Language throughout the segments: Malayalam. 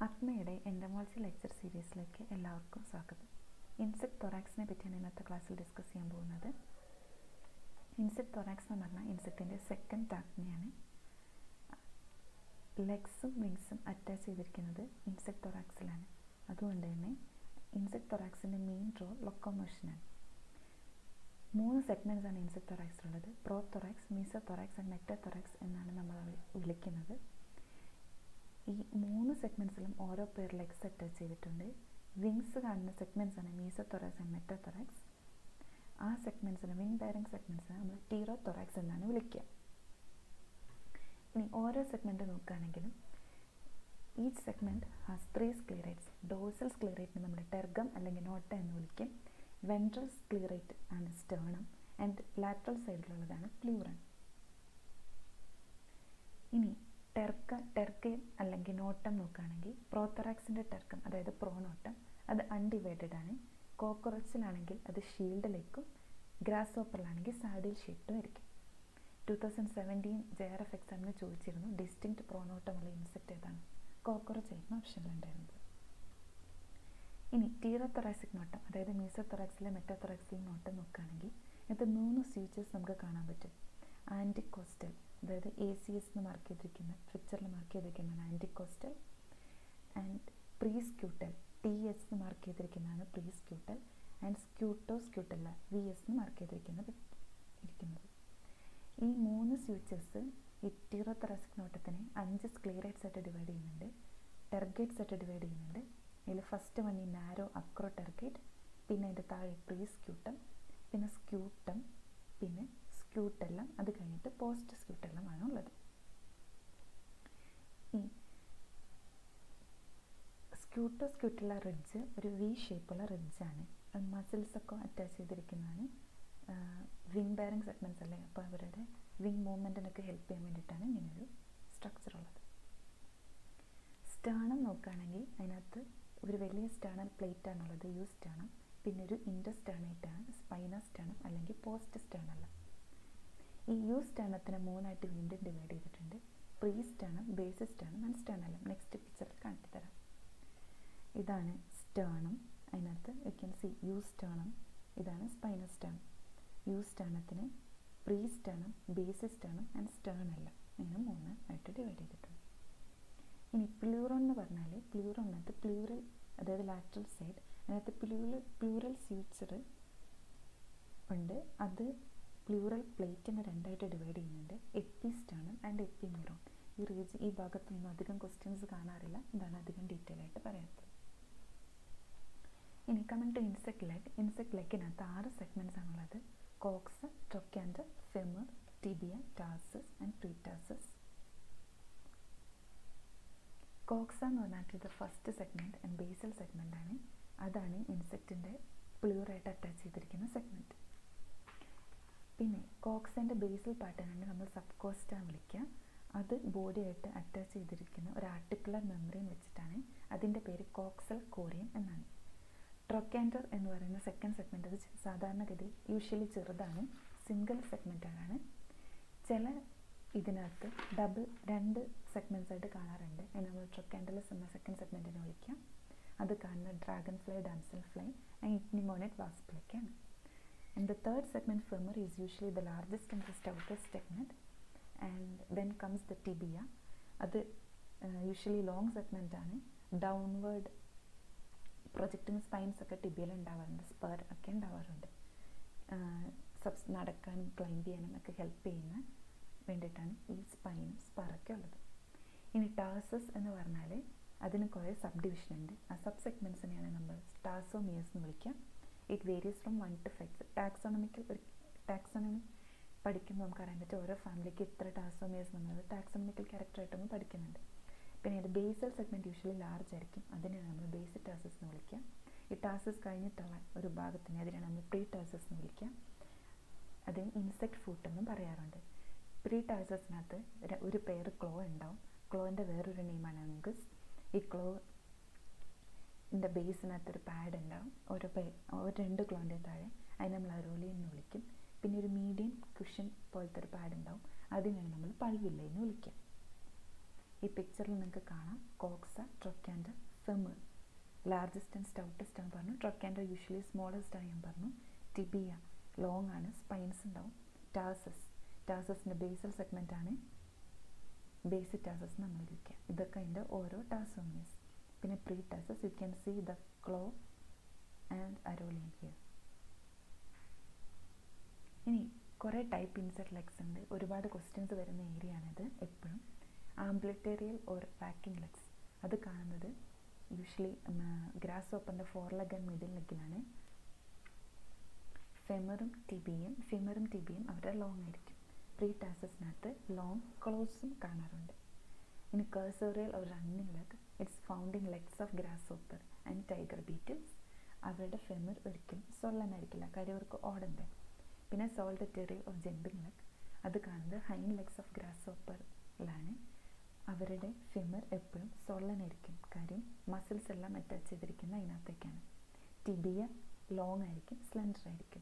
അഗ്നയുടെ എൻഡമോളജി ലെക്ചർ സീരീസിലേക്ക് എല്ലാവർക്കും സ്വാഗതം ഇൻസെക്ട് തൊറാക്സിനെ പറ്റിയാണ് ഇന്നത്തെ ക്ലാസ്സിൽ ഡിസ്കസ് ചെയ്യാൻ പോകുന്നത് ഇൻസെക്ട് തൊറാക്സ് എന്ന് പറഞ്ഞാൽ ഇൻസെക്റ്റിൻ്റെ സെക്കൻഡ് ആഗ്നയാണ് ലെഗ്സും വിങ്സും അറ്റാച്ച് ചെയ്തിരിക്കുന്നത് ഇൻസെക്ട് തൊറാക്സിലാണ് അതുകൊണ്ട് തന്നെ ഇൻസെക്ട് തൊറാക്സിൻ്റെ മെയിൻ റോൾ ലൊക്കോമോഷനാണ് മൂന്ന് സെഗ്മെൻറ്റ്സ് ആണ് ഇൻസെക്ട് തൊറാക്സിലുള്ളത് prothorax mesothorax and metathorax എന്നാണ് നമ്മൾ വിളിക്കുന്നത് ഈ മൂന്ന് സെഗ്മെൻറ്റ്സിലും ഓരോ പെയർ ലെഗ്സ് അറ്റാച്ച് ചെയ്തിട്ടുണ്ട് വിങ്സ് കാണുന്ന സെഗ്മെൻറ്റ്സ് ആണ് mesothorax and metathorax ആ സെഗ്മെൻറ്റ്സിന് വിങ് ബെയറിംഗ് സെഗ്മെൻറ്റ്സിനെ നമ്മൾ ടീറോ തൊറാക്സ് എന്നാണ് വിളിക്കുക ഇനി ഓരോ സെഗ്മെൻറ്റ് നോക്കുകയാണെങ്കിലും each segment has three sclerites dorsal സ്ക്ലീറേറ്റിന് നമ്മൾ ടെർഗം അല്ലെങ്കിൽ നോട്ട എന്ന് വിളിക്കും വെൻട്രൽ സ്ക്ലീറേറ്റ് ആണ് സ്റ്റേണം ആൻഡ് ലാറ്ററൽ സൈഡിലുള്ളതാണ് പ്ലൂറൻ ഇനി ടെർക്ക ടെർക്കയും അല്ലെങ്കിൽ നോട്ടം നോക്കുകയാണെങ്കിൽ പ്രോത്തറാക്സിൻ്റെ ടെർക്കം അതായത് പ്രോനോട്ടം അത് അൺഡിവൈഡഡ് ആണ് കോക്രോച്ചിലാണെങ്കിൽ അത് ഷീൽഡിലേക്കും ഗ്രാസ് ഓപ്പറിലാണെങ്കിൽ സാഡിൽ ഷീൽഡും ആയിരിക്കും two thousand seventeen J R F എക്സാമിന് ചോദിച്ചിരുന്നു ഡിസ്റ്റിങ്ക്റ്റ് പ്രോനോട്ടമുള്ള ഇൻസെക്റ്റ് ഏതാണ് കോക്രോച്ച് ആയിരുന്നു ഓപ്ഷനിലുണ്ടായിരുന്നത് ഇനി ടീറോതൊറാക്സിക് നോട്ടം അതായത് മീസോതൊറാക്സിലെ മെറ്റാതൊറാക്സിലെ നോട്ടം നോക്കുകയാണെങ്കിൽ ഇത് മൂന്ന് സ്യൂച്ചേഴ്സ് നമുക്ക് കാണാൻ പറ്റും ആൻറ്റിക്കോസ്റ്റൽ അതായത് എ സി എസ് എന്ന് മാർക്ക് ചെയ്തിരിക്കുന്ന പിക്ചറിൽ മാർക്ക് ചെയ്തിരിക്കുന്നതാണ് antecostal and prescutal T S എന്ന് മാർക്ക് ചെയ്തിരിക്കുന്നതാണ് പ്രീ സ്ക്യൂട്ടൽ ആൻഡ് സ്ക്യൂട്ടോ സ്ക്യൂട്ടല്ല വി എസ് എന്ന് മാർക്ക് ചെയ്തിരിക്കുന്നത് ഇരിക്കുന്നത് ഈ മൂന്ന് സ്യൂച്ചേഴ്സ് ഈ ടീറോതൊറാസിക് നോട്ടത്തിനെ അഞ്ച് സ്ക്ലീറേറ്റ്സ് ആയിട്ട് ഡിവൈഡ് ചെയ്യുന്നുണ്ട് ടെർഗേറ്റ്സ് ആയിട്ട് ഡിവൈഡ് ചെയ്യുന്നുണ്ട് അതിൽ ഫസ്റ്റ് വൺ ഈ നാരോ അക്രോ ടെർഗേറ്റ് പിന്നെ അതിൻ്റെ താഴെ പ്രീ സ്ക്യൂട്ടം പിന്നെ സ്ക്യൂട്ടം പിന്നെ സ്ക്യൂട്ടെല്ലാം അത് കഴിഞ്ഞിട്ട് പോസ്റ്റ് സ്ക്യൂട്ടെല്ലാം ആണ് ഉള്ളത് ഈ സ്ക്യൂട്ടോ സ്ക്യൂട്ടുള്ള റിഡ്ജ് ഒരു വി ഷേപ്പുള്ള റിഡ്ജാണ് അത് മസിൽസ് ഒക്കെ അറ്റാച്ച് ചെയ്തിരിക്കുന്നതാണ് വിങ് ബെയറിംഗ് സെഗ്മെൻറ്റ്സ് അല്ലേ അപ്പോൾ അവരുടെ വിങ് മൂവ്മെൻറ്റിനൊക്കെ ഹെൽപ്പ് ചെയ്യാൻ വേണ്ടിയിട്ടാണ് ഇങ്ങനെയൊരു സ്ട്രക്ചർ ഉള്ളത് സ്റ്റാണം നോക്കുകയാണെങ്കിൽ അതിനകത്ത് ഒരു വലിയ സ്റ്റാണൽ പ്ലേറ്റ് ആണുള്ളത് യു സ്റ്റാണം പിന്നെ ഒരു ഇൻഡസ്റ്റാണായിട്ടാണ് സ്പൈന സ്റ്റാണം അല്ലെങ്കിൽ പോസ്റ്റ് സ്റ്റാണല്ല ഈ യു സ്റ്റാണത്തിനെ മൂന്നായിട്ട് വീണ്ടും ഡിവൈഡ് ചെയ്തിട്ടുണ്ട് presternum basisternum and sternellum next പിക്ചറിൽ കാണിച്ചു തരാം ഇതാണ് സ്റ്റാണം അതിനകത്ത് you can see eusternum ഇതാണ് സ്പൈന സ്റ്റാണം യു സ്റ്റാണത്തിന് presternum basisternum and sternellum ഇങ്ങനെ മൂന്ന് ആയിട്ട് ഡിവൈഡ് ചെയ്തിട്ടുണ്ട് ഇനി പ്ലൂറോൺ എന്ന് പറഞ്ഞാൽ പ്ലൂറോണിനകത്ത് പ്ലൂറൽ അതായത് ലാറ്ററൽ സൈഡ് അതിനകത്ത് പ്ലൂറൽ പ്ലൂറൽ സ്യൂച്ചർ ഉണ്ട് അത് പ്ലൂറൽ പ്ലേറ്റിനെ രണ്ടായിട്ട് ഡിവൈഡ് ചെയ്യുന്നുണ്ട് എപ്പിസ്റ്റാണ് ആൻഡ് എപ്പിമിറോൺ ഈ റീജ് ഈ ഭാഗത്ത് നിന്നും അധികം ക്വസ്റ്റ്യൻസ് കാണാറില്ല ഇതാണ് അധികം ഡീറ്റെയിൽ ആയിട്ട് പറയാത്തത് ഇനി coming to insect leg insect ലെഗിനകത്ത് ആറ് സെഗ്മെൻറ്റ്സ് ആണുള്ളത് coxa trochanter femur tibia tarsus and pretarsus coxa എന്ന് പറഞ്ഞാൽ ഇത് first segment and basal segment ആണ് അതാണ് ഇൻസെക്റ്റിൻ്റെ പ്ലൂറായിട്ട് അറ്റാച്ച് ചെയ്തിരിക്കുന്ന സെഗ്മെൻറ്റ് പിന്നെ കോക്സിൻ്റെ ബേസൽ പാർട്ടിനാണ് നമ്മൾ സബ് കോസ്റ്റാണ് വിളിക്കുക അത് ബോഡിയായിട്ട് അറ്റാച്ച് ചെയ്തിരിക്കുന്ന ഒരു ആർട്ടിക്കുലർ മെമ്മറിയും വെച്ചിട്ടാണ് അതിൻ്റെ പേര് കോക്സൽ കോറിയം എന്നാണ് ട്രൊക്കാൻഡർ എന്ന് പറയുന്ന സെക്കൻഡ് സെഗ്മെൻറ്റ് അത് സാധാരണഗതി യൂഷ്വലി ചെറുതാണ് സിംഗിൾ സെഗ്മെൻറ്റാണ് ചില ഇതിനകത്ത് ഡബിൾ രണ്ട് സെഗ്മെൻറ്റ്സ് ആയിട്ട് കാണാറുണ്ട് അതിന് നമ്മൾ ട്രൊക്കാൻഡലസ് എന്ന സെക്കൻഡ് സെഗ്മെൻറ്റിനെ വിളിക്കാം അത് കാണുന്ന dragon fly damsel fly and ichneumonid വാസ്പിലേക്കാണ് and the third segment femur is usually the largest and the stoutest segment and then comes the tibia അത് യൂഷ്വലി ലോങ് സെഗ്മെൻ്റ് ആണ് ഡൗൺവേർഡ് പ്രൊജക്റ്റിംഗ് സ്പൈൻസ് ഒക്കെ ടിബിയയിൽ ഉണ്ടാവാറുണ്ട് സ്പർ ഒക്കെ ഉണ്ടാവാറുണ്ട് സബ്സ് നടക്കാനും ക്ലൈംബ് ചെയ്യാനും ഒക്കെ ഹെൽപ്പ് ചെയ്യുന്ന വേണ്ടിയിട്ടാണ് ഈ സ്പൈനും സ്പറൊക്കെ ഉള്ളത് ഇനി ടാസസ് എന്ന് പറഞ്ഞാൽ അതിന് കുറേ സബ് ഡിവിഷൻ ഉണ്ട് ആ സബ് സെഗ്മെൻറ്റ്സിനെയാണ് നമ്മൾ ടാസോമിയസ് എന്ന് വിളിക്കുക it varies from one to five taxonomical ഒരു ടാക്സോണമി പഠിക്കുമ്പോൾ നമുക്ക് അറിയാൻ പറ്റും ഓരോ ഫാമിലിക്ക് ഇത്ര ടാസോമിയസ് എന്നുള്ളത് ടാക്സോണമിക്കൽ ക്യാരക്ടറായിട്ടൊന്നും പഠിക്കുന്നുണ്ട് പിന്നെ ഇത് ബേസൽ സെഗ്മെൻറ്റ് യൂഷ്വലി ലാർജ് ആയിരിക്കും അതിനെയാണ് നമ്മൾ ബേസിക് ടാസസ് എന്ന് വിളിക്കുക ഈ ടാസസ് കഴിഞ്ഞിട്ടുള്ള ഒരു ഭാഗത്തിനെ അതിനാണ് നമ്മൾ പ്രീ ടാസസ് എന്ന് വിളിക്കുക അതിന് ഇൻസെക്ട് ഫുഡ് എന്നും പറയാറുണ്ട് പ്രീ ടാസസിനകത്ത് ഒരു പെയർ ക്ലോ ഉണ്ടാവും ക്ലോൻ്റെ വേറൊരു നെയിമാണ് അങ്കസ് ഈ ക്ലോ ൻ്റെ ബേസിനകത്തൊരു പാഡ് ഉണ്ടാവും ഓരോ പേ ഒരു രണ്ട് ക്ലോൻ്റെ താഴെ അതിനെ നമ്മൾ അരോലി എന്ന് വിളിക്കും പിന്നെ ഒരു മീഡിയം കുഷൻ പോലത്തെ ഒരു പാഡ് ഉണ്ടാവും അതിനാണ് നമ്മൾ പൾവില്ല എന്ന് വിളിക്കുക ഈ പിക്ചറിൽ നിങ്ങൾക്ക് കാണാം coxa trochanter femur largest and stoutest ആണ് പറഞ്ഞു ട്രൊക്കാൻഡർ യൂഷ്വലി സ്മോളസ്റ്റ് ആണ് ഞാൻ പറഞ്ഞു ടിബിയ ലോങ് ആണ് സ്പൈൻസ് ഉണ്ടാവും ടാസസ് ടാസസിൻ്റെ ബേസൽ സെഗ്മെൻ്റ് ആണ് ബേസിക് ടാസസ് നമ്മൾ വിളിക്കുക ഇതൊക്കെ അതിൻ്റെ ഓരോ ടാസോമിയസ് പിന്നെ pretarsus you can see the claw and arolium here ഇനി കുറേ ടൈപ്പ് ഇൻസെക്ട് ലെഗ്സ് ഉണ്ട് ഒരുപാട് ക്വസ്റ്റ്യൻസ് വരുന്ന ഏരിയ ആണിത് എപ്പോഴും ആംബ്ലിറ്റേറിയൽ ഓർ വാക്കിംഗ് ലെഗ്സ് അത് കാണുന്നത് യൂഷ്വലി ഗ്രാസ് ഓപ്പറിൻ്റെ ഫോർ ലെഗ് ആൻഡ് മിഡിൽ ലെഗിലാണ് ഫെമറും ടിബിയും ഫിമറും ടിബിയും അവരുടെ ലോങ് ആയിരിക്കും പ്രീ ടാസസിനകത്ത് ലോങ് ക്ലോസും കാണാറുണ്ട് ഇനി കേഴ്സോറിയൽ ഒരു running leg it's found in legs of grasshopper and tiger beetles അവരുടെ ഫെമർ ഒരിക്കലും സൊള്ളനായിരിക്കില്ല കാര്യം അവർക്ക് ഓടണ്ടേ പിന്നെ സോൾട്ടറ്റേറിയൽ ഓഫ് ജമ്പിങ് ലെഗ് അത് കാണുന്നത് ഹൈൻ ലെഗ്സ് ഓഫ് ഗ്രാസ് ഓപ്പറിലാണ് അവരുടെ ഫിമർ എപ്പോഴും സൊള്ളനായിരിക്കും കാര്യം മസിൽസ് എല്ലാം അറ്റാച്ച് ചെയ്തിരിക്കുന്ന അതിനകത്തേക്കാണ് ടിബിയ ലോങ് ആയിരിക്കും സ്ലെൻഡർ ആയിരിക്കും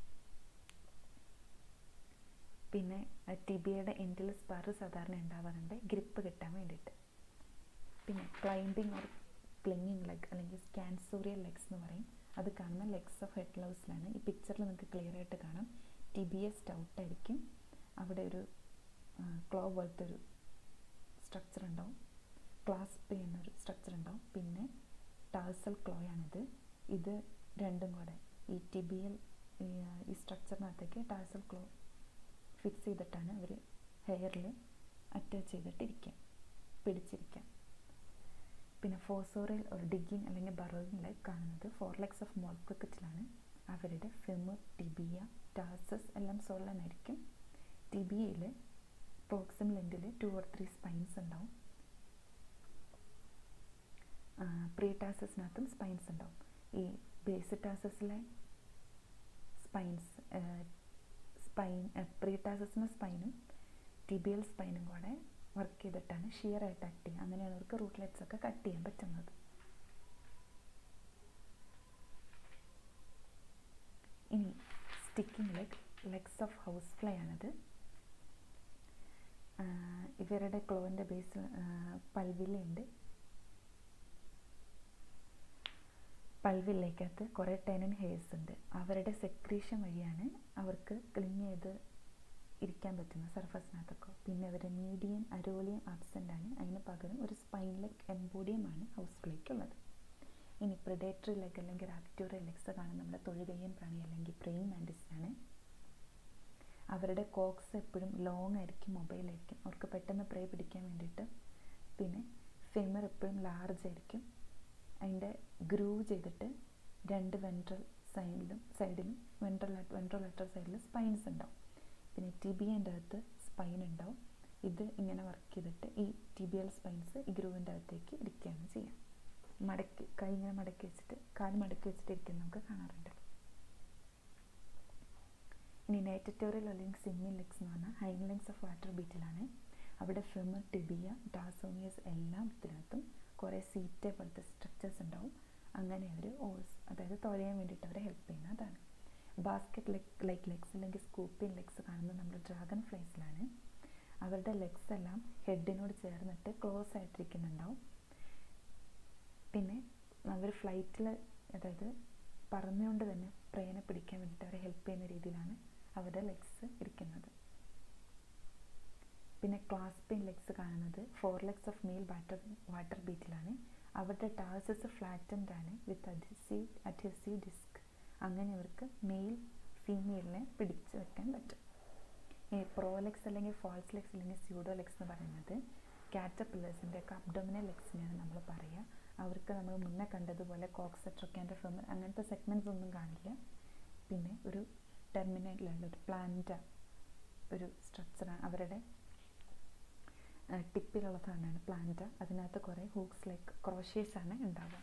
പിന്നെ ടിബിയയുടെ എൻഡിൽ സ്പർ സാധാരണ ഉണ്ടാവാറുണ്ട് ഗ്രിപ്പ് കിട്ടാൻ വേണ്ടിയിട്ട് പിന്നെ ക്ലൈംബിങ് ഓർ ക്ലിങ്ങിങ് ലെഗ് അല്ലെങ്കിൽ സ്കാൻസോറിയൽ ലെഗ്സ് എന്ന് പറയും അത് കാണുന്ന ലെഗ്സ് ഓഫ് ഹെഡ് ലൗസിലാണ് ഈ പിക്ചറിൽ നിങ്ങൾക്ക് ക്ലിയർ ആയിട്ട് കാണാം ടിബിയ സ്റ്റൗട്ട് ആയിരിക്കും അവിടെ ഒരു ക്ലോ പോലത്തെ ഒരു സ്ട്രക്ചർ ഉണ്ടാവും ക്ലാസ്പ് ചെയ്യുന്ന ഒരു സ്ട്രക്ചർ ഉണ്ടാവും പിന്നെ ടാഴ്സൽ ക്ലോയാണിത് ഇത് രണ്ടും കൂടെ ഈ ടിബിയൽ ഈ സ്ട്രക്ചറിനകത്തേക്ക് ടാഴ്സൽ ക്ലോ ഫിക്സ് ചെയ്തിട്ടാണ് അവർ ഹെയറിൽ അറ്റാച്ച് ചെയ്തിട്ടിരിക്കുക പിടിച്ചിരിക്കുക പിന്നെ ഫോസോറിയൽ ഒരു ഡിഗിങ് അല്ലെങ്കിൽ ബറോയിങ് ലെഗ് കാണുന്നത് ഫോർ ലെഗ്സ് ഓഫ് മോൾ ക്രിക്കറ്റിലാണ് അവരുടെ ഫിമർ ടിബിയ ടാസസ് എല്ലാം സോളനായിരിക്കും ടിബിയയിൽ പ്രോക്സിമൽ എൻഡിൽ ടു ഓർ ത്രീ സ്പൈൻസ് ഉണ്ടാവും പ്രീ ടാസസിനകത്തും സ്പൈൻസ് ഉണ്ടാവും ഈ ബേസ് ടാസസിലെ സ്പൈൻസ് സ്പൈൻ പ്രീ ടാസസിന് സ്പൈനും ടിബിയൽ സ്പൈനും കൂടെ വർക്ക് ചെയ്തിട്ടാണ് ഷിയർ ആയിട്ട് ആക്ട് ചെയ്യുക അങ്ങനെയാണ് അവർക്ക് റൂട്ട്ലെറ്റ്സ് ഒക്കെ കട്ട് ചെയ്യാൻ പറ്റുന്നത് ഇനി sticking leg legs of house fly ആണത് ഇവരുടെ ക്ലോവിൻ്റെ ബേസ് പൽവിലുണ്ട് പൽവില്ലേക്കകത്ത് കുറേ ടെനൻ ഹെയർസ് ഉണ്ട് അവരുടെ സെക്രീഷൻ വഴിയാണ് അവർക്ക് ക്ലിങ് ചെയ്ത് ഇരിക്കാൻ പറ്റുന്ന സർഫസിനകത്തൊക്കെ പിന്നെ അവരുടെ മീഡിയം അരോലിയം ആബ്സെൻ്റ് ആണ് അതിന് പകരം ഒരു സ്പൈൻ ലെഗ് എംബോഡിയമാണ് ഹൗസ് ഫ്ലൈക്കുള്ളത് ഇനി പ്രിഡേറ്ററി ലെഗ് അല്ലെങ്കിൽ റാപ്റ്റോറിയൽ ലെഗ്സ് കാണുന്ന നമ്മുടെ തൊഴുകയ്യൻ പ്രാണി അല്ലെങ്കിൽ പ്രെയിൻ മാൻഡിസിനാണ് അവരുടെ കോക്സ് എപ്പോഴും ലോങ് ആയിരിക്കും മൊബൈലായിരിക്കും അവർക്ക് പെട്ടെന്ന് പ്രേ പിടിക്കാൻ വേണ്ടിയിട്ട് പിന്നെ ഫെമർ എപ്പോഴും ലാർജ് ആയിരിക്കും അതിൻ്റെ ഗ്രൂവ് ചെയ്തിട്ട് രണ്ട് വെൻട്രൽ സൈഡിലും സൈഡിലും വെൻട്രൽ വെൻട്രൽ ലെറ്റർ സൈഡിൽ സ്പൈൻസ് ഉണ്ടാവും പിന്നെ ടിബിയൻ്റെ അകത്ത് സ്പൈൻ ഉണ്ടാവും ഇത് ഇങ്ങനെ വർക്ക് ചെയ്തിട്ട് ഈ ടിബിയൽ സ്പൈൻസ് ഈ ഗ്രൂവിൻ്റെ അകത്തേക്ക് ഇരിക്കുകയാണ് ചെയ്യുക മടക്കി കൈ ഇങ്ങനെ മടക്കി വെച്ചിട്ട് കാൽ മടക്കി വെച്ചിട്ട് ഇരിക്കുന്നത് നമുക്ക് കാണാറുണ്ട് ഇനി നൈറ്ററ്റോറിയൽ അല്ലെങ്കിൽ സിമ്മിൻ ലെഗ്സ് എന്ന് പറഞ്ഞാൽ ഹൈൻ ലെഗ്സ് ഓഫ് വാട്ടർ ബീറ്റിലാണ് അവിടെ ഫെമർ ടിബിയ ഡാസോമിയസ് എല്ലാം ഇതിനകത്തും കുറേ സീറ്റ് പോലത്തെ സ്ട്രക്ചേഴ്സ് ഉണ്ടാവും അങ്ങനെ അവർ ഓൾസ് അതായത് തുഴയാൻ വേണ്ടിയിട്ട് അവരെ ഹെൽപ്പ് ചെയ്യുന്ന അതാണ് ബാസ്ക്കറ്റ് ലെഗ് ലൈക്ക് ലെഗ്സ് അല്ലെങ്കിൽ സ്കൂപ്പിൻ ലെഗ്സ് കാണുന്നത് നമ്മൾ ഡ്രാഗൺ ഫ്ലൈസിലാണ് അവരുടെ ലെഗ്സ് എല്ലാം ഹെഡിനോട് ചേർന്നിട്ട് ക്ലോസ് ആയിട്ടിരിക്കുന്നുണ്ടാവും പിന്നെ അവർ ഫ്ലൈറ്റിൽ അതായത് പറന്നുകൊണ്ട് തന്നെ പ്രേനെ പിടിക്കാൻ വേണ്ടിയിട്ട് അവരെ ഹെൽപ്പ് ചെയ്യുന്ന രീതിയിലാണ് അവരുടെ ലെഗ്സ് ഇരിക്കുന്നത് പിന്നെ ക്ലാസ്പിൻ ലെഗ്സ് കാണുന്നത് fore legs of male water water ബീറ്റിലാണ് അവരുടെ ടാസസ് ഫ്ലാറ്റൻഡ് ആണ് വിത്ത് അഡ്ഹസീവ് അഡ്ഹസീവ് ഡിസ്ക് അങ്ങനെ അവർക്ക് മെയിൽ ഫീമെയിലിനെ പിടിച്ച് വെക്കാൻ പറ്റും ഈ പ്രോലെക്സ് അല്ലെങ്കിൽ ഫാൾസ് ലെഗ്സ് അല്ലെങ്കിൽ സ്യൂഡോ ലെഗ്സ് എന്ന് പറയുന്നത് കാറ്റർപില്ലേഴ്സിൻ്റെ ഒക്കെ അബ്ഡോമിനൽ ലെഗ്സിനെയാണ് നമ്മൾ പറയുക അവർക്ക് നമ്മൾ മുന്നേ കണ്ടതുപോലെ കോക്സ് ട്രൊക്കാൻ്റെ ഫെമർ അങ്ങനത്തെ സെഗ്മെൻറ്റ്സ് ഒന്നും കാണില്ല പിന്നെ ഒരു ടെർമിനലിലുള്ള ഒരു പ്ലാന്റ ഒരു സ്ട്രക്ചറാണ് അവരുടെ ടിപ്പിലുള്ള സാധനമാണ് പ്ലാന്റ് അതിനകത്ത് കുറേ ഹൂക്സ് ലൈക്ക് ക്രോഷ്യേസ് ആണ് ഉണ്ടാവുക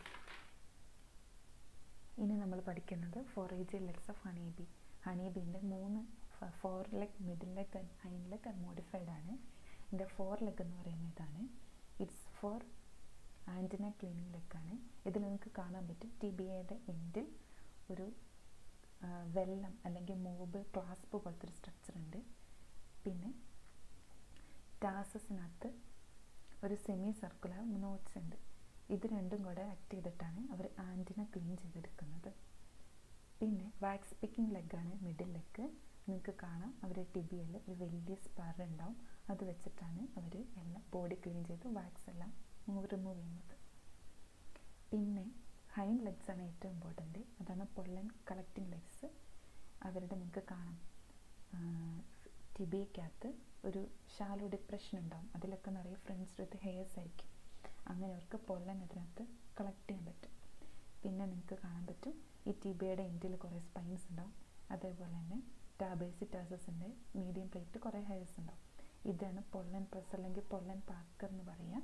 ഇനി നമ്മൾ പഠിക്കുന്നത് forage legs of honey bee honey ബീൻ്റെ മൂന്ന് fore leg middle leg and hind leg and modified ആണ് ഇതിൻ്റെ ഫോർ ലെഗ് എന്ന് പറയുന്ന ഇതാണ് ഇറ്റ്സ് ഫോർ ആൻറ്റിന ക്ലീനിങ് ലെഗാണ് ഇതിൽ നിങ്ങൾക്ക് കാണാൻ പറ്റും ടി ബി എയുടെ എൻഡിൽ ഒരു വെള്ളം അല്ലെങ്കിൽ മൂബ് ക്ലാസ്പ് പോലത്തെ ഒരു സ്ട്രക്ചർ ഉണ്ട് പിന്നെ ടാസസിനകത്ത് ഒരു സെമി സർക്കുലർ നോട്ട്സ് ഉണ്ട് ഇത് രണ്ടും കൂടെ ആക്ട് ചെയ്തിട്ടാണ് അവർ ആൻറ്റിന ക്ലീൻ ചെയ്തെടുക്കുന്നത് പിന്നെ വാക്സ് പിക്കിംഗ് ലെഗാണ് മിഡിൽ ലെഗ് നിങ്ങൾക്ക് കാണാം അവർ ടിബിയയിൽ ഒരു വലിയ സ്പർ ഉണ്ടാവും അത് വെച്ചിട്ടാണ് അവർ എല്ലാം ബോഡി ക്ലീൻ ചെയ്ത് വാക്സ് എല്ലാം റിമൂവ് ചെയ്യുന്നത് പിന്നെ ഹൈൻഡ് ലെഗ്സ് ആണ് ഏറ്റവും ഇമ്പോർട്ടൻറ്റ് അതാണ് പൊള്ളൻ കളക്റ്റിംഗ് ലെഗ്സ് അവരുടെ നിങ്ങൾക്ക് കാണാം ടിബിയക്കകത്ത് ഒരു ഷാലോ ഡിപ്രഷൻ ഉണ്ടാവും അതിലൊക്കെ നിറയെ ഫ്രണ്ട്സ് വിത്ത് ഹെയർസ് ആയിരിക്കും അങ്ങനെ അവർക്ക് പൊള്ളൻ അതിനകത്ത് കളക്ട് ചെയ്യാൻ പറ്റും പിന്നെ നിങ്ങൾക്ക് കാണാൻ പറ്റും ഈ ടിബിയയുടെ എൻഡിൽ കുറേ സ്പൈൻസ് ഉണ്ടാവും അതേപോലെ തന്നെ ടാബേസിറ്റാസസിൻ്റെ മീഡിയം പ്ലേറ്റ് കുറേ ഹെയർസ് ഉണ്ടാവും ഇതാണ് പൊള്ളൻ പ്രസ് അല്ലെങ്കിൽ പൊള്ളൻ പാക്കർ എന്ന് പറയുക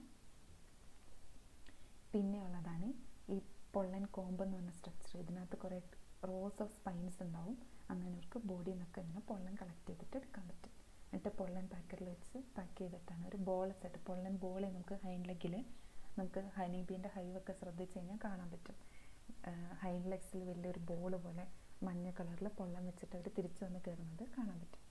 പിന്നെ ഉള്ളതാണ് ഈ പൊള്ളൻ കോമ്പ് എന്ന് പറഞ്ഞ സ്ട്രക്ചർ ഇതിനകത്ത് കുറേ റോസ് ഓഫ് സ്പൈൻസ് ഉണ്ടാവും അങ്ങനെ അവർക്ക് ബോഡിയിൽ നിന്നൊക്കെ ഇങ്ങനെ പൊള്ളൻ കളക്ട് ചെയ്തിട്ട് എടുക്കാൻ പറ്റും എന്നിട്ട് പൊള്ളൻ പാക്കറിൽ വെച്ച് പാക്ക് ചെയ്തിട്ടാണ് ഒരു ബോൾ സെറ്റ് പൊള്ളൻ ബോൾ നമുക്ക് ഹൈൻഡ് ലെഗിൽ നമുക്ക് ഹണി ബീൻ്റെ ഹൈവൊക്കെ ശ്രദ്ധിച്ച് കഴിഞ്ഞാൽ കാണാൻ പറ്റും ഹൈൻഡ് ലെഗ്സിൽ വലിയൊരു ബോൾ പോലെ മഞ്ഞ കളറിൽ പൊള്ളം വെച്ചിട്ട് അവർ തിരിച്ചു വന്ന് കയറുന്നത് കാണാൻ പറ്റും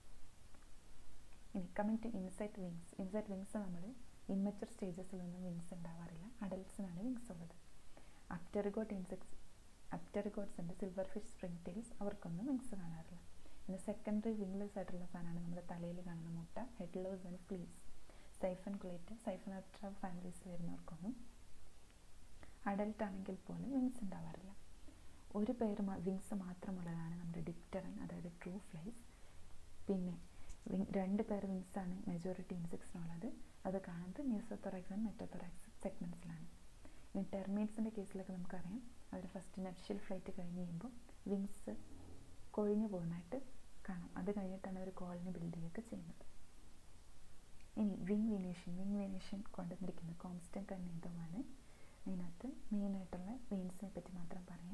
ഇനി coming to insect wings insect wings നമ്മൾ ഇമ്മച്ചർ സ്റ്റേജസിലൊന്നും വിങ്സ് ഉണ്ടാവാറില്ല അഡൽട്സിനാണ് വിങ്സ് ഉള്ളത് അപ്റ്ററിഗോട്ട് ഇൻസെക്ട്സ് അപ്റ്ററിഗോട്ട്സ് ഉണ്ട് സിൽവർ ഫിഷ് സ്പ്രിംഗ് ടീൽസ് അവർക്കൊന്നും വിങ്സ് കാണാറില്ല പിന്നെ സെക്കൻഡറി വിങ്ലെസ് ആയിട്ടുള്ള സാധനമാണ് നമ്മുടെ തലയിൽ കാണുന്ന മുട്ട head louse and fleas Siphunculata Siphonaptera families വരുന്നവർക്കൊന്നും അഡൽട്ട് ആണെങ്കിൽ പോലും വിങ്സ് ഉണ്ടാവാറില്ല ഒരു പെയർ വിങ്സ് മാത്രമുള്ളതാണ് നമ്മുടെ ഡിപ്റ്ററൻ അതായത് ട്രൂ ഫ്ലൈസ് പിന്നെ രണ്ട് പെയർ വിങ്സ് ആണ് മെജോറിറ്റി ഇൻസെക്ട്സിനുള്ളത് അത് കാണുന്നത് ന്യൂസോതൊറാക്സ് ആൻഡ് മെറ്റോതൊറാക്സ് സെഗ്മെൻറ്റ്സിലാണ് ഇനി ടെർമേറ്റ്സിൻ്റെ കേസിലൊക്കെ നമുക്കറിയാം അവർ ഫസ്റ്റ് നപ്ഷ്യൽ ഫ്ലൈറ്റ് കഴിഞ്ഞ് കഴിയുമ്പോൾ വിങ്സ് കൊഴിഞ്ഞു പോകുന്നതായിട്ട് കാണാം അത് കഴിഞ്ഞിട്ടാണ് അവർ കോളനി ബിൽഡ് ചെയ്യുകയൊക്കെ ചെയ്യുന്നത് ഇനി വിങ് വേരിയേഷൻ വിങ് വേരിയേഷൻ കൊണ്ടുവന്നിരിക്കുന്നത് കോൺസ്റ്റൻറ്റ് കന്നീതമാണ് അതിനകത്ത് മെയിനായിട്ടുള്ള വെയിൻസിനെ പറ്റി മാത്രം പറയാം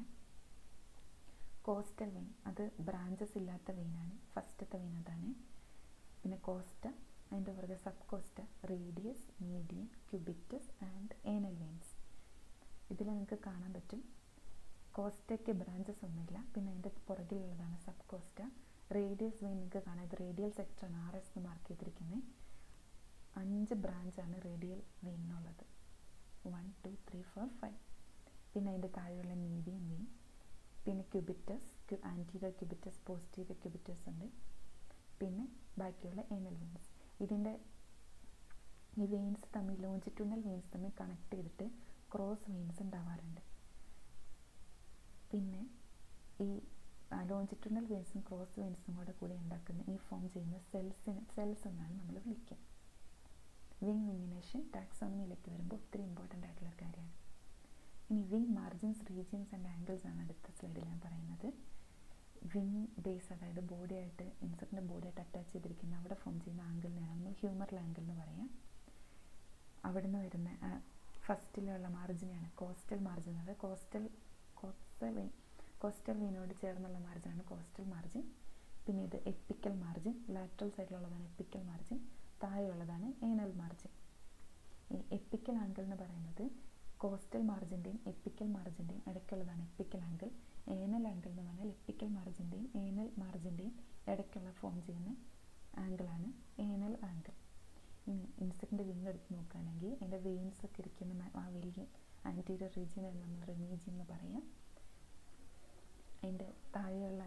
കോസ്റ്റൽ വെയിൻ അത് ബ്രാഞ്ചസ് ഇല്ലാത്ത വെയിനാണ് ഫസ്റ്റത്തെ വെയിൻ അതാണ് പിന്നെ കോസ്റ്റ അതിൻ്റെ പുറകെ subcosta radius median cubitus and anal veins ഇതിൽ നിങ്ങൾക്ക് കാണാൻ പറ്റും കോസ്റ്റയ്ക്ക് ബ്രാഞ്ചസ് ഒന്നുമില്ല പിന്നെ അതിൻ്റെ പുറകിലുള്ളതാണ് സബ് കോസ്റ്റ റേഡിയസ് വെയിൻ നിങ്ങൾക്ക് കാണാം ഇത് റേഡിയൽ സെക്ടറാണ് ആർ എസ് എന്ന് മാർക്ക് ചെയ്തിരിക്കുന്നത് അഞ്ച് ബ്രാഞ്ചാണ് റേഡിയൽ വെയിനുള്ളത് one two three four five പിന്നെ അതിൻ്റെ താഴെയുള്ള മീഡിയം വെയിൻ പിന്നെ cubitus anterior cubitus posterior cubitus ഉണ്ട് പിന്നെ ബാക്കിയുള്ള ഏനൽ വെയിൻസ് ഇതിൻ്റെ ഈ വെയിൻസ് തമ്മിൽ ലോഞ്ചിറ്റ്യൂണൽ വെയിൻസ് തമ്മിൽ കണക്ട് ചെയ്തിട്ട് ക്രോസ് വെയിൻസ് ഉണ്ടാവാറുണ്ട് പിന്നെ ഈ ലോഞ്ചിറ്റ്യൂണൽ വെയിൻസും ക്രോസ് വെയിൻസും കൂടെ കൂടി ഉണ്ടാക്കുന്ന ഈ ഫോം ചെയ്യുന്ന സെൽസിന് സെൽസ് എന്നാണ് നമ്മൾ വിളിക്കുക വിങ് വിങ്ങിനേഷൻ ടാക്സോണമിയിലേക്ക് വരുമ്പോൾ ഒത്തിരി ഇമ്പോർട്ടൻ്റ് ആയിട്ടുള്ള ഒരു കാര്യമാണ് ഇനി wing margins regions and angles ആണ് അടുത്ത സ്ലൈഡിൽ ഞാൻ പറയുന്നത് വിങ് ബേസ് അതായത് ബോഡിയായിട്ട് ഇൻസെക്റ്റിൻ്റെ ബോഡിയായിട്ട് അറ്റാച്ച് ചെയ്തിരിക്കുന്ന അവിടെ ഫോം ചെയ്യുന്ന ആംഗിളിനെയാണ് നമ്മൾ ഹ്യൂമറൽ ആംഗിൾ എന്ന് പറയാം അവിടെ നിന്ന് വരുന്ന ഫസ്റ്റിലുള്ള മാർജിനാണ് കോസ്റ്റൽ മാർജിൻ അതായത് കോസ്റ്റൽ കോസ്റ്റൽ വെയിൻ കോസ്റ്റൽ വെയിനോട് ചേർന്നുള്ള മാർജിനാണ് കോസ്റ്റൽ മാർജിൻ പിന്നെ ഇത് എപ്പിക്കൽ മാർജിൻ ലാറ്ററൽ സൈഡിലുള്ളതാണ് എപ്പിക്കൽ മാർജിൻ താഴെയുള്ളതാണ് ഏനൽ മാർജിൻ ഈ എപ്പിക്കൽ ആംഗിൾ എന്ന് പറയുന്നത് കോസ്റ്റൽ മാർജിൻ്റെയും എപ്പിക്കൽ മാർജിൻ്റെയും ഇടയ്ക്കുള്ളതാണ് എപ്പിക്കൽ ആംഗിൾ ഏനൽ ആംഗിൾ എന്ന് പറഞ്ഞാൽ എപ്പിക്കൽ മാർജിൻ്റെയും ഏനൽ മാർജിൻ്റെയും ഇടയ്ക്കുള്ള ഫോം ചെയ്യുന്ന ആംഗിളാണ് ഏനൽ ആംഗിൾ ഇനി ഇൻസെക്റ്റിൻ്റെ വിങ് എടുത്ത് നോക്കുകയാണെങ്കിൽ അതിൻ്റെ വെയിൻസ് ഒക്കെ ഇരിക്കുന്ന ആ വലിയ ആൻറ്റീരിയർ റീജിയൻ നമ്മൾ റെമീജിയൻ എന്ന് പറയാം അതിൻ്റെ താഴെയുള്ള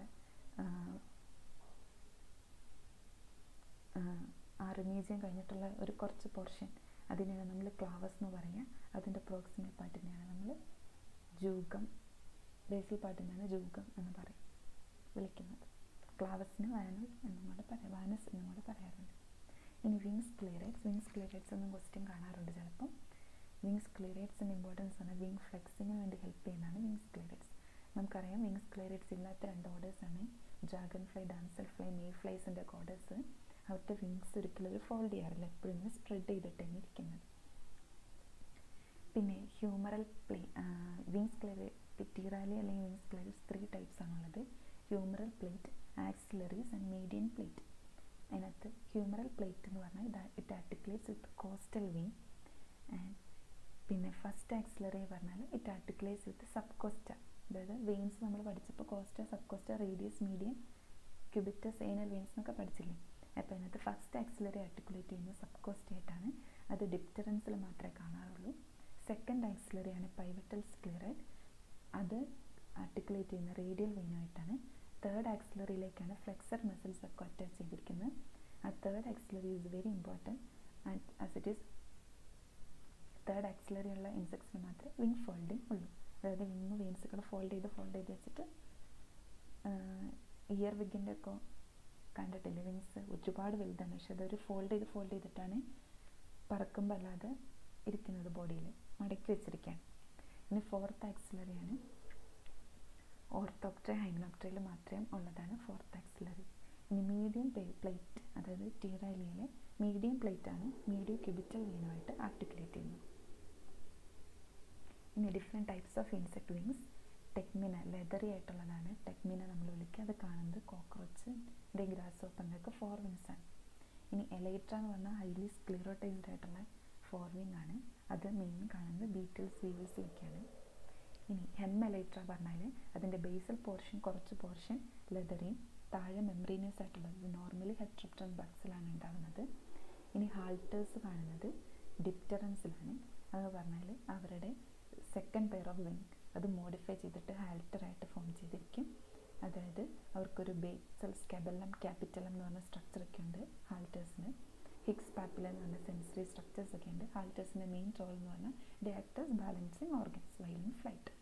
ആ റെമീജിയൻ കഴിഞ്ഞിട്ടുള്ള ഒരു കുറച്ച് പോർഷൻ അതിനെയാണ് നമ്മൾ ക്ലാവസ് എന്ന് പറയുക അതിൻ്റെ പ്രോക്സിമൽ പാർട്ടിനെയാണ് നമ്മൾ ജൂഗം ബേസിൽ പാർട്ടിനെയാണ് ജൂഗം എന്ന് പറയും വിളിക്കുന്നത് ക്ലാവസിന് വാനൽ എന്നും കൂടെ പറയാം വാനസ് എന്നും കൂടെ പറയാറുണ്ട് ഇനി വിങ്സ് ക്ലിയറേറ്റ്സ് വിങ്സ് ക്ലിയറേറ്റ്സ് എന്നും ക്വസ്റ്റ്യൻ കാണാറുണ്ട് ചിലപ്പം വിങ്സ് ക്ലിയറേറ്റ്സിൻ്റെ ഇമ്പോർട്ടൻസ് ആണ് വിങ് ഫ്ലെക്സിങ്ങിന് വേണ്ടി ഹെൽപ്പ് ചെയ്യുന്നതാണ് വിങ്സ് ക്ലിയറേറ്റ്സ് നമുക്കറിയാം വിങ്സ് ക്ലിയറേറ്റ്സ് ഇല്ലാത്ത രണ്ട് ഓർഡേഴ്സാണ് dragon fly damsel fly may ഫ്ലൈസിൻ്റെ ഓർഡേഴ്സ് അവരുടെ വിങ്സ് ഒരിക്കലും ഒരു ഫോൾഡ് ചെയ്യാറില്ല എപ്പോഴും ഇങ്ങനെ സ്പ്രെഡ് ചെയ്തിട്ടാണ് ഇരിക്കുന്നത് പിന്നെ humeral plate wings sclerite pteralia അല്ലെങ്കിൽ വിങ്സ് ക്ലിയറേറ്റ്സ് ത്രീ ടൈപ്സ് ആണുള്ളത് humeral plate axillaries and median plate അതിനകത്ത് ഹ്യൂമറൽ പ്ലേറ്റ് എന്ന് പറഞ്ഞാൽ ഇത് it articulates with costal vein and പിന്നെ ഫസ്റ്റ് ആക്സിലറി പറഞ്ഞാൽ it articulates with subcosta അതായത് വെയിൻസ് നമ്മൾ പഠിച്ചപ്പോൾ costa subcosta radius medium cubitus anal veins എന്നൊക്കെ പഠിച്ചില്ലേ അപ്പോൾ അതിനകത്ത് ഫസ്റ്റ് ആക്സിലറി ആർട്ടിക്കുലേറ്റ് ചെയ്യുന്നത് സബ് കോസ്റ്റ ആയിട്ടാണ് അത് ഡിപ്റ്ററൻസിൽ മാത്രമേ കാണാറുള്ളൂ സെക്കൻഡ് ആക്സിലറി ആണ് പൈവറ്റൽ സ്ക്ലിറേറ്റ് അത് ആർട്ടിക്കുലേറ്റ് ചെയ്യുന്ന റേഡിയൽ വെയിനായിട്ടാണ് തേർഡ് ആക്സിലറിയിലേക്കാണ് ഫ്ലെക്സർ മസിൽസ് ഒക്കെ അറ്റാച്ച് ചെയ്തിരിക്കുന്നത് ആ third axillary is very important and as it is third axillary ഉള്ള ഇൻസെക്ട്സിന് മാത്രമേ വിങ് ഫോൾഡിങ് ഉള്ളൂ അതായത് വിങ് വെയിൻസുകൾ ഫോൾഡ് ചെയ്ത് ഫോൾഡ് ചെയ്ത് വെച്ചിട്ട് ഇയർ വിഗിൻ്റെ ഒക്കെ കണ്ടിട്ടില്ലേ വിങ്സ് ഒരുപാട് വലുതാണ് പക്ഷെ അതൊരു ഫോൾഡ് ചെയ്ത് ഫോൾഡ് ചെയ്തിട്ടാണ് പറക്കുമ്പോൾ അല്ലാതെ ഇരിക്കുന്നത് ബോഡിയിൽ മടക്കി വെച്ചിരിക്കുകയാണ് ഇനി ഫോർത്ത് ആക്സിലറിയാണ് ഓർത്തോപ്ട്ര ഹൈനോപ്ട്രയിൽ മാത്രം ഉള്ളതാണ് ഫോർത്ത് ആക്സിലറി ഇനി മീഡിയം പ്ലേറ്റ് അതായത് ടീറാലിയയിലെ മീഡിയം പ്ലേറ്റ് ആണ് മീഡിയം ക്യൂബിറ്റൽ വെയിനുമായിട്ട് ആർട്ടിക്കുലേറ്റ് ചെയ്യുന്നത് ഇനി different types of insect wings tegmina leathery ആയിട്ടുള്ളതാണ് ടെക്മിന നമ്മൾ വിളിക്കുക അത് കാണുന്നത് കോക്രോച്ച് ഡേ ഗ്രാസ് ഓപ്പറിൻ്റെ ഒക്കെ ഫോർ വിങ്സ് ആണ് ഇനി എലൈട്ര എന്ന് പറഞ്ഞാൽ ഹൈലി സ്ക്ലിറോട്ടൈസ്ഡ് ആയിട്ടുള്ള ഫോർ വിങ് ആണ് അത് മെയിൻ കാണുന്നത് ബീറ്റിൽസ് വീവിൾസിലൊക്കെയാണ് ഇനി ഹെം എലൈട്ര പറഞ്ഞാൽ അതിൻ്റെ ബേസൽ പോർഷൻ കുറച്ച് പോർഷൻ ലെതറിയും താഴെ മെംബ്രീനിയസ് ആയിട്ടുള്ളത് നോർമലി ഹെട്രിപ്റ്റൺ ബഗ്സിലാണ് ഉണ്ടാകുന്നത് ഇനി ഹാൾട്ടേഴ്സ് കാണുന്നത് ഡിപ്റ്ററൻസിലാണ് അത് പറഞ്ഞാൽ അവരുടെ സെക്കൻഡ് പെയർ ഓഫ് വിങ് അത് മോഡിഫൈ ചെയ്തിട്ട് ഹാൽറ്ററായിട്ട് ഫോം ചെയ്തിരിക്കും അതായത് അവർക്കൊരു ബേസൽ സ്കെബല്ലം ക്യാപിറ്റലം എന്ന് പറഞ്ഞ സ്ട്രക്ചറൊക്കെ ഉണ്ട് ഹാൾട്ടേഴ്സിന് ഹിക്സ് പാപ്പില എന്ന് പറഞ്ഞ സെൻസറി സ്ട്രക്ചേഴ്സ് ഒക്കെ ഉണ്ട് ഹാൾട്ടേഴ്സിൻ്റെ മെയിൻ റോൾ എന്ന് പറഞ്ഞാൽ they act as balancing organs while in flight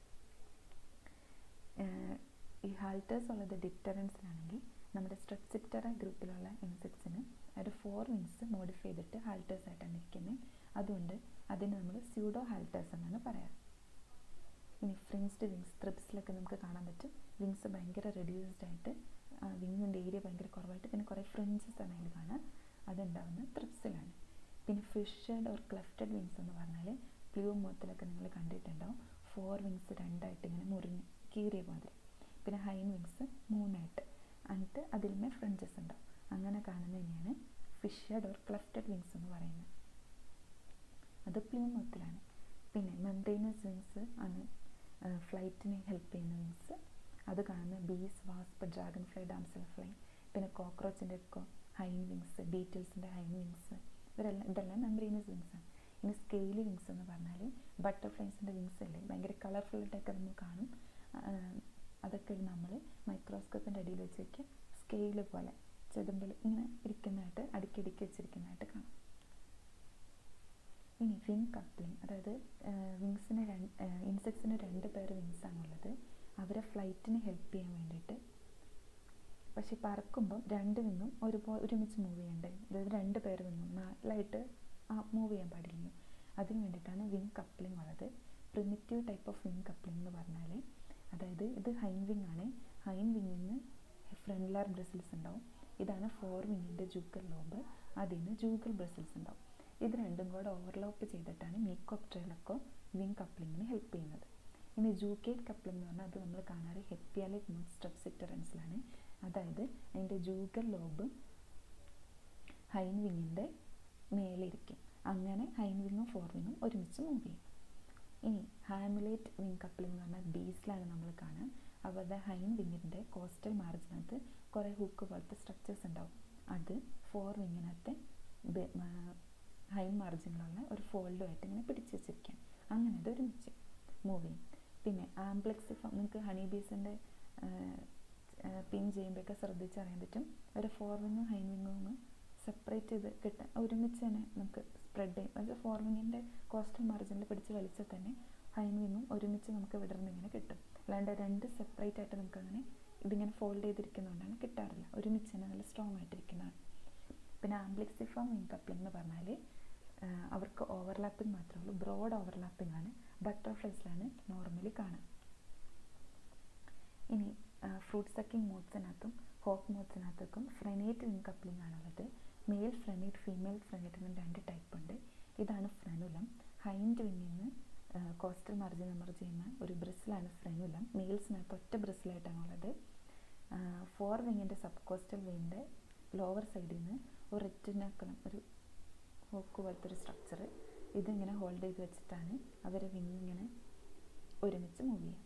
ഈ ഹാൾട്ടേഴ്സ് ഉള്ളത് ഡിപ്റ്ററൻസിലാണെങ്കിൽ നമ്മുടെ സ്ട്രെപ്സിപ്റ്ററ ഗ്രൂപ്പിലുള്ള ഇൻസെക്ട്സിന് ഒരു ഫോർ വിങ്സ് മോഡിഫൈ ചെയ്തിട്ട് ഹാൾട്ടേഴ്സ് ആയിട്ടാണ് ഇരിക്കുന്നത് അതുകൊണ്ട് അതിന് നമ്മൾ സ്യൂഡോ ഹാൾട്ടേഴ്സ് എന്നാണ് പറയാറ് ഇനി ഫ്രിങ്സ്ഡ് വിങ്സ് ത്രിപ്സിലൊക്കെ നമുക്ക് കാണാൻ പറ്റും വിങ്സ് ഭയങ്കര റെഡ്യൂസ്ഡ് ആയിട്ട് വിങ്ങിൻ്റെ ഏരിയ ഭയങ്കര കുറവായിട്ട് പിന്നെ കുറേ ഫ്രിഞ്ചസ് ആണ് അതിൽ കാണാൻ അതുണ്ടാവുന്നത് ത്രിപ്സിലാണ് പിന്നെ ഫിഷഡ് ഓർ ക്ലഫ്റ്റഡ് വിങ്സ് എന്ന് പറഞ്ഞാൽ പ്ലൂ മോത്തിലൊക്കെ നിങ്ങൾ കണ്ടിട്ടുണ്ടാവും ഫോർ വിങ്സ് രണ്ടായിട്ട് ഇങ്ങനെ മുറിഞ്ഞ് കീറിയ മാതിരി പിന്നെ ഹൈൻ വിങ്സ് മൂന്നായിട്ട് എന്നിട്ട് അതിലുമേ ഫ്രഞ്ചസ് ഉണ്ടാവും അങ്ങനെ കാണുന്നതിനെയാണ് ഫിഷഡ് ഓർ ക്ലഫ്റ്റഡ് വിങ്സ് എന്ന് പറയുന്നത് അത് പ്ലൂ മോത്തിലാണ് പിന്നെ മെംബ്രെയിനസ് വിങ്സ് ആണ് ഫ്ലൈറ്റിന് ഹെൽപ്പ് ചെയ്യുന്ന വിങ്സ് അത് കാണുന്ന bees wasp dragon fly damsel fly പിന്നെ കോക്രോച്ചിൻ്റെ ഒക്കെ ഹൈൻ വിങ്സ് ബീറ്റിൽസിൻ്റെ ഹൈൻ വിങ്സ് ഇവരെല്ലാം ഇതെല്ലാം മെംബ്രെയിനസ് വിങ്സ് ആണ് ഇനി സ്കെയിലി വിങ്സ് എന്ന് പറഞ്ഞാൽ ബട്ടർഫ്ലൈസിൻ്റെ വിങ്സ് അല്ലേ ഭയങ്കര കളർഫുള്ളായിട്ടൊക്കെ നമ്മൾ കാണും അതൊക്കെ നമ്മൾ മൈക്രോസ്കോപ്പിൻ്റെ അടിയിൽ വെച്ച് വയ്ക്കുക സ്കെയിൽ പോലെ ചെതുമ്പിൽ ഇങ്ങനെ ഇരിക്കുന്നതായിട്ട് അടുക്കിടുക്കി വെച്ചിരിക്കുന്നതായിട്ട് കാണാം ഇനി വിങ് കപ്ലിംഗ് അതായത് വിങ്സിന് രണ്ട് ഇൻസെക്ട്സിന് രണ്ട് പേർ വിങ്സ് ആണുള്ളത് അവരെ ഫ്ലൈറ്റിന് ഹെൽപ്പ് ചെയ്യാൻ വേണ്ടിയിട്ട് പക്ഷെ പറക്കുമ്പം രണ്ട് വിങ്ങും ഒരുപോലെ ഒരുമിച്ച് മൂവ് ചെയ്യണ്ടേ അതായത് രണ്ട് പേർ വിങ്ങും നാലായിട്ട് മൂവ് ചെയ്യാൻ പാടില്ലല്ലോ അതിന് വേണ്ടിയിട്ടാണ് വിങ് കപ്ലിംഗ് ഉള്ളത് primitive type of wing coupling എന്ന് പറഞ്ഞാൽ അതായത് ഇത് ഹൈൻ വിങ് ആണ് ഹൈൻ വിങ്ങിന് ഫ്രണ്ട്ലാർ ബ്രസിൽസ് ഉണ്ടാവും ഇതാണ് ഫോർ വിങ്ങിൻ്റെ ജൂക്കൽ ലോബ് അതിന് ജൂക്കൽ ബ്രസിൽസ് ഉണ്ടാവും ഇത് രണ്ടും കൂടെ ഓവർലോപ്പ് ചെയ്തിട്ടാണ് മീക്കോപ്ട്രയിലൊക്കെ വിങ് കപ്ലിങ്ങിന് ഹെൽപ്പ് ചെയ്യുന്നത് ഇനി ജൂക്കേറ്റ് കപ്ലിംഗ് എന്ന് പറഞ്ഞാൽ അത് നമ്മൾ കാണാറ് ഹെപ്പിയാലിക് മൂഡ് സ്ട്രപ്സിറ്ററൻസിലാണ് അതായത് അതിൻ്റെ ജൂഗൽ ലോബ് ഹൈൻ വിങ്ങിൻ്റെ മേലെ ഇരിക്കും അങ്ങനെ ഹൈൻ വിങ്ങും ഫോർ വിങ്ങും ഒരുമിച്ച് മൂവ് ചെയ്യും ഇനി ഹാമുലേറ്റ് വിങ് കപ്ലിംഗ് എന്ന് പറഞ്ഞാൽ ബീസിലാണ് നമ്മൾ കാണാൻ അവരുടെ ഹൈൻ വിങ്ങിൻ്റെ കോസ്റ്റൽ മാർജിനകത്ത് കുറേ ഹൂക്ക് പോലത്തെ സ്ട്രക്ചേഴ്സ് ഉണ്ടാവും അത് ഫോർ വിങ്ങിനകത്തെ ഹൈൻ മാർജിനിലുള്ള ഒരു ഫോൾഡുമായിട്ട് ഇങ്ങനെ പിടിച്ചു വെച്ചിരിക്കാം അങ്ങനെ അത് ഒരുമിച്ച് മൂവ് ചെയ്യും പിന്നെ ആംപ്ലെക്സിഫം നിങ്ങൾക്ക് ഹണി ബീസിൻ്റെ പിൻ ചെയ്യുമ്പോഴൊക്കെ ശ്രദ്ധിച്ചറിയാൻ പറ്റും ഒരു ഫോർ വിങ്ങും ഹൈൻ വിങ്ങും സെപ്പറേറ്റ് ചെയ്ത് കിട്ടാൻ ഒരുമിച്ച് തന്നെ നമുക്ക് സ്പ്രെഡ് ചെയ്യും അത് ഫോർ വിങ്ങിൻ്റെ കോസ്റ്റൽ മാർജിനിൽ പിടിച്ച് വലിച്ചാൽ തന്നെ ഹൈൻ വിങ്ങും ഒരുമിച്ച് നമുക്ക് വിടർന്ന് ഇങ്ങനെ കിട്ടും അല്ലാണ്ട് രണ്ട് സെപ്പറേറ്റ് ആയിട്ട് നമുക്ക് അങ്ങനെ ഇതിങ്ങനെ ഫോൾഡ് ചെയ്തിരിക്കുന്നതുകൊണ്ടാണ് കിട്ടാറില്ല ഒരുമിച്ച് തന്നെ നല്ല സ്ട്രോങ് ആയിട്ടിരിക്കുന്നതാണ് പിന്നെ ആംപ്ലിക്സിഫോം വിങ് കപ്ലിംഗ് എന്ന് പറഞ്ഞാൽ അവർക്ക് ഓവർലാപ്പിംഗ് മാത്രമേ ഉള്ളൂ ബ്രോഡ് ഓവർലാപ്പിംഗ് ആണ് ബട്ടർഫ്ലൈസിലാണ് നോർമലി കാണുക ഇനി ഫ്രൂട്ട് സക്കിംഗ് മോഡ്സിനകത്തും ഹോക്ക് മോഡ്സിനകത്തേക്കും ഫ്രനേറ്റ് വിങ് കപ്ലിംഗ് ആണുള്ളത് മെയിൽ ഫ്രനേറ്റ് ഫീമെയിൽ ഫ്രനേറ്റ് എന്നും രണ്ട് ടൈപ്പ് ഉണ്ട് ഇതാണ് ഫ്രനുലം ഹൈൻഡ് വിങ്ങിന്ന് കോസ്റ്റൽ മാർജിൻ എമർജ് ചെയ്യുന്ന ഒരു ബ്രിസിലാണ് ഫ്രനുലം മെയിൽസിനകത്ത് ഒറ്റ ബ്രിസിലായിട്ടാണുള്ളത് ഫോർ വിങ്ങിൻ്റെ സബ് കോസ്റ്റൽ വെയിൻ്റെ ലോവർ സൈഡിൽ നിന്ന് ഒരു റെറ്റിനക്കളം ഒരു ഹോക്ക് പോലത്തെ ഒരു സ്ട്രക്ചർ ഇതിങ്ങനെ ഹോൾഡ് ചെയ്ത് വെച്ചിട്ടാണ് അവർ വിങ് ഇങ്ങനെ ഒരുമിച്ച് മൂവ് ചെയ്യുക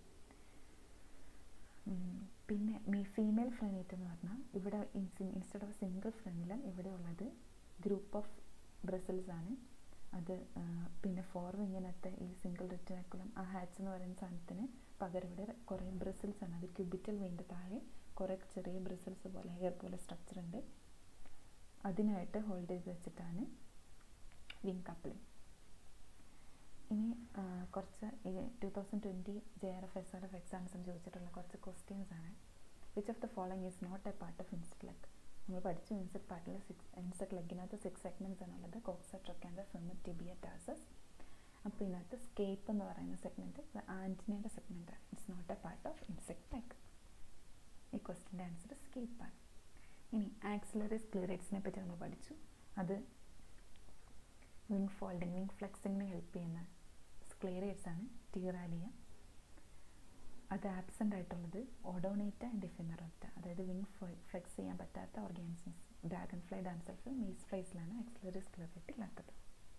പിന്നെ മീ ഫീമെയിൽ ഫ്രനേറ്റ് എന്ന് പറഞ്ഞാൽ ഇവിടെ ഇൻസ്റ്റെഡ് ഓഫ് സിംഗിൾ ഫ്രനിലും ഇവിടെ ഉള്ളത് ഗ്രൂപ്പ് ഓഫ് ബ്രസിൽസ് ആണ് അത് പിന്നെ ഫോർ വിങ്ങിനത്തെ ഈ സിംഗിൾ റിറ്റിനക്കുലം ആ ഹാച്ച് എന്ന് പറയുന്ന സാധനത്തിന് പകരം ഇവിടെ കുറേ ബ്രിസിൽസ് ആണ് അത് ക്യൂബിറ്റൽ വെയിൻ്റെ താഴെ കുറേ ചെറിയ ബ്രിസിൽസ് പോലെ ഹെയർ പോലെ സ്ട്രക്ചർ ഉണ്ട് അതിനായിട്ട് ഹോൾഡ് ചെയ്ത് വെച്ചിട്ടാണ് വിങ് കപ്ലിംഗ് ഇനി കുറച്ച് two thousand twenty J R F S R F എക്സാംസിന് ചോദിച്ചിട്ടുള്ള കുറച്ച് ക്വസ്റ്റ്യൻസ് ആണ് which of the following is not a part of insect leg നമ്മൾ പഠിച്ചു ഇൻസെക്ട് പാർട്ടിൽ സിക്സ് ഇൻസെക്ട് ലെഗിനകത്ത് സിക്സ് സെഗ്മെൻറ്റ്സ് ആണുള്ളത് coxa trochanter femur tibia tarsus അപ്പോൾ ഇതിനകത്ത് സ്കേപ്പ് എന്ന് പറയുന്ന സെഗ്മെൻറ്റ് ആൻറ്റിനയുടെ സെഗ്മെൻറ്റ് ആണ് it's not a part of insect leg ഈ ക്വസ്റ്റിൻ്റെ ആൻസർ സ്കേപ്പാണ് ഇനി ആക്സിലറി സ്ക്ലീറേറ്റ്സിനെ പറ്റി നമ്മൾ പഠിച്ചു അത് വിങ് ഫോൾഡിങ് വിങ് ഫ്ലെക്സിങ്ങിന് ഹെൽപ്പ് ചെയ്യുന്ന സ്ക്ലീറേറ്റ്സ് ആണ് ടീറാലിയ അത് ആബ്സെൻ്റ് ആയിട്ടുള്ളത് ഓഡോണേറ്റ ആൻഡ് എഫിമെറോറ്റ അതായത് വിങ് ഫ്ലെക്സ് ചെയ്യാൻ പറ്റാത്ത organisms dragon fly damsels may ഫ്ലൈസിലാണ് ആക്സിലറി സ്ക്ലീറേറ്റ് ഇല്ലാത്തത്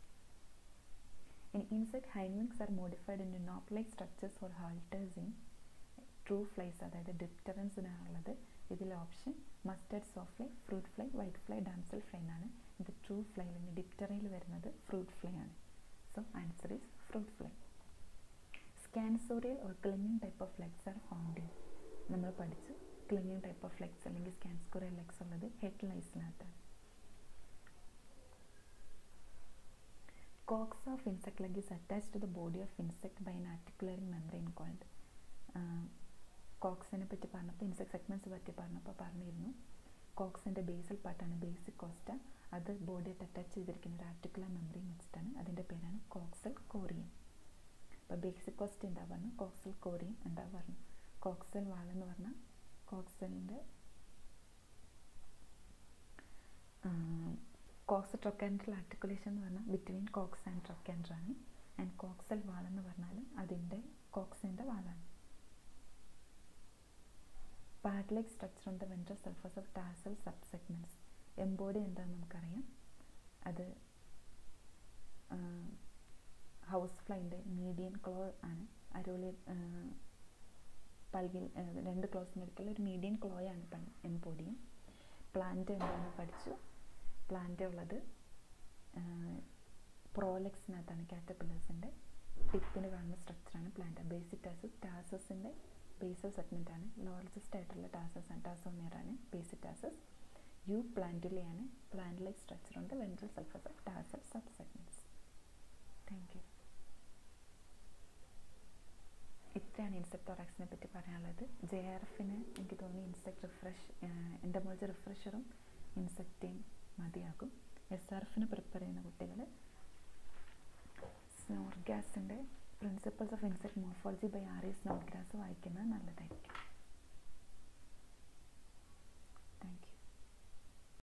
ഇനി insect hind wings are modified in knob like structures for halteres in true flies അതായത് ഡിപ്റ്ററൻസിനാണുള്ളത് ഇതിൽ ഓപ്ഷൻ മസ്റ്റേർഡ് സോഫ്റ്റ് fly fruit fly white fly damsel fly എന്നാണ് ഇത് ട്രൂ ഫ്ലൈയിൽ നിന്ന് ഡിപ്റ്ററയിൽ വരുന്നത് ഫ്രൂട്ട് ഫ്ലൈ ആണ് so answer is fruit fly scansorial or clinging type of legs are found in നമ്മൾ പഠിച്ചു ക്ലിങ്ങിങ് ടൈപ്പ് ഓഫ് ലെഗ്സ് അല്ലെങ്കിൽ സ്കാൻസ്കോറിയൽ ലെഗ്സ് ഉള്ളത് ഹെഡ് ലൈസിനകത്താണ് coxa of insect leg is attached to the body of insect by an articulating membrane called കോക്സിനെ പറ്റി പറഞ്ഞപ്പോൾ ഇൻസെക്ട് സെഗ്മെൻറ്റ്സ് പറ്റി പറഞ്ഞപ്പോൾ പറഞ്ഞിരുന്നു കോക്സിൻ്റെ ബേസൽ പാർട്ടാണ് ബേസിക് കോസ്റ്റ അത് ബോഡിയായിട്ട് അറ്റാച്ച് ചെയ്തിരിക്കുന്ന ഒരു ആർട്ടിക്കുലർ മെമ്പറിൻ വെച്ചിട്ടാണ് അതിൻ്റെ പേരാണ് കോക്സൽ കോറിയം അപ്പോൾ ബേസിക് കോസ്റ്റ് എന്താ പറഞ്ഞു കോക്സൽ കോറിയം എന്താ പറഞ്ഞു കോക്സൽ വാളെന്ന് പറഞ്ഞാൽ കോക്സലിൻ്റെ കോക്സ് ട്രൊക്കാൻഡ്രൽ ആർട്ടിക്കുലേഷൻ എന്ന് പറഞ്ഞാൽ ബിറ്റ്വീൻ കോക്സ് ആൻഡ് ട്രൊക്കാൻഡ്രാണ് ആൻഡ് കോക്സൽ വാളെന്ന് പറഞ്ഞാൽ അതിൻ്റെ കോക്സിൻ്റെ വാളാണ് pad structure on the ventral surface of tarsal sub segments എംബോഡി എന്താണെന്ന് നമുക്കറിയാം അത് ഹൗസ് ഫ്ലൈൻ്റെ മീഡിയൻ ക്ലോ ആണ് അരോളി പൽകിൽ രണ്ട് ക്ലോസിൻ്റെ അടുത്തുള്ള ഒരു മീഡിയൻ ക്ലോയാണ് എംബോഡിയും പ്ലാന്റ് എന്താണെന്ന് പഠിച്ചു പ്ലാന്റ് ഉള്ളത് പ്രോലെക്സിനകത്താണ് കാറ്റർപില്ലേഴ്സിൻ്റെ ടിപ്പിന് കാണുന്ന സ്ട്രക്ചറാണ് പ്ലാന്റ് ബേസിക് ടാസസ് ടാസസിൻ്റെ ബേസൽ സെഗ്മെൻ്റ് ആണ് ലോർജസ്റ്റ് ആയിട്ടുള്ള ടാസസ് ആണ് ടാസോമിയർ ആണ് ബേസിക് ടാസസ് യു പ്ലാന്റുലയാണ് പ്ലാന്റ് ലൈക്ക് സ്ട്രക്ചർ ഉണ്ട് ventral surface of tarsal sub segments thank you ഇത്രയാണ് ഇൻസെക്ട് തോറാക്സിനെ പറ്റി പറയാനുള്ളത് ജെ ആർ എഫിന് എനിക്ക് തോന്നി ഇൻസെക്ട് റിഫ്രഷ് എൻഡമോളജി റിഫ്രഷറും ഇൻസെക്റ്റേയും മതിയാകും എസ് ആർ എഫിന് പ്രിപ്പയർ ചെയ്യുന്ന കുട്ടികൾ സ്നോർഗാസിൻ്റെ principles of insect morphology by R S Snodgrass വായിക്കുന്നത് നല്ലതായിരിക്കും